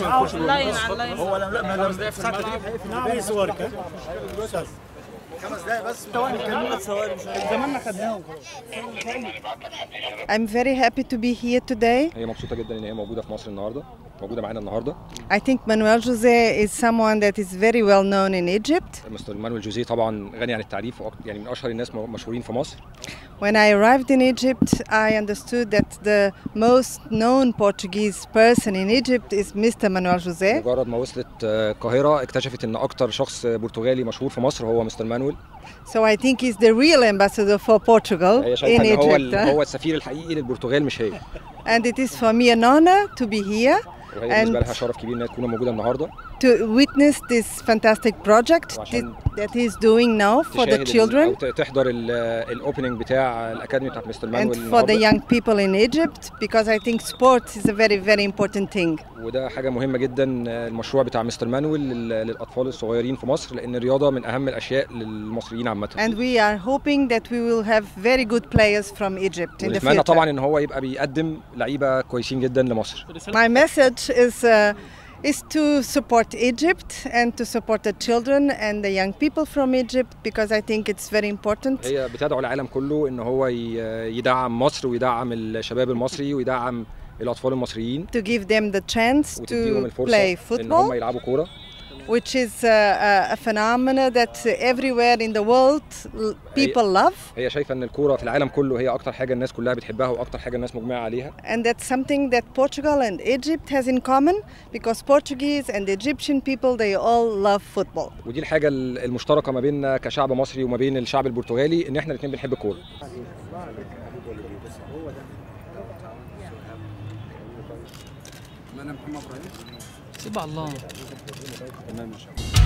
لاين على اللاين هو لا لا ما لا ساعة تدريب هيقفل في صورك ها استاذ خمس دقايق بس كملنا ثواني زماننا خدناهم I'm very happy to be here today. هي مبسوطه جدا ان هي موجوده في مصر النهارده موجوده معانا النهارده I think Manuel Jose is someone that is very well known in Egypt. مستر مانويل جوزيه طبعا غني عن التعريف وأك- يعني من اشهر الناس م- مشهورين في مصر When I arrived in Egypt, I understood that the most known Portuguese person in Egypt is Mr. Manuel Jose. مجرد ما وصلت آه، القاهره اكتشفت ان اكتر شخص برتغالي مشهور في مصر هو مستر مانويل So I think he's the real ambassador for Portugal هي in شايفه ان هو ال- Egypt. huh? هو السفير الحقيقي للبرتغال مش هي And it is for me an honor to be here وهي بالنسبه And- لها شرف كبير انها تكون موجوده النهارده to witness this fantastic project وعشان that he's doing now for the تشاهد ال- او children ت- تحضر الاوبننج بتاع الاكاديمي بتاعت مستر and مانويل for the النهارده young people in Egypt because I think sports is a very, very important thing. وده حاجه مهمه جدا آه، المشروع بتاع مستر مانويل لل- للاطفال الصغيرين في مصر لان الرياضه من اهم الاشياء للمصريين عامه And we are hoping that we will have very good players from Egypt in the ونتمنى future. طبعا ان هو يبقى بيقدم لعيبه كويسين جدا لمصر My message is uh, is to support Egypt and to support the children and the young people from Egypt because I think it's very important. هي بتدعو العالم كله ان هو ي- يدعم مصر ويدعم الشباب المصري ويدعم الاطفال المصريين To give them the chance وتديهم to الفرصه play ان هم football, يلعبوا كوره which is uh, a, a phenomena that everywhere in the world l- people love, هي شايفه ان الكوره في العالم كله هي اكتر حاجه الناس كلها بتحبها واكتر حاجه الناس مجمعه عليها and that's something that Portugal and Egypt has in common because Portuguese and Egyptian people they all love football. ودي الحاجه ال- المشتركه ما بيننا كشعب مصري وما بين الشعب البرتغالي ان احنا الاثنين بنحب الكوره سيب على الله تمام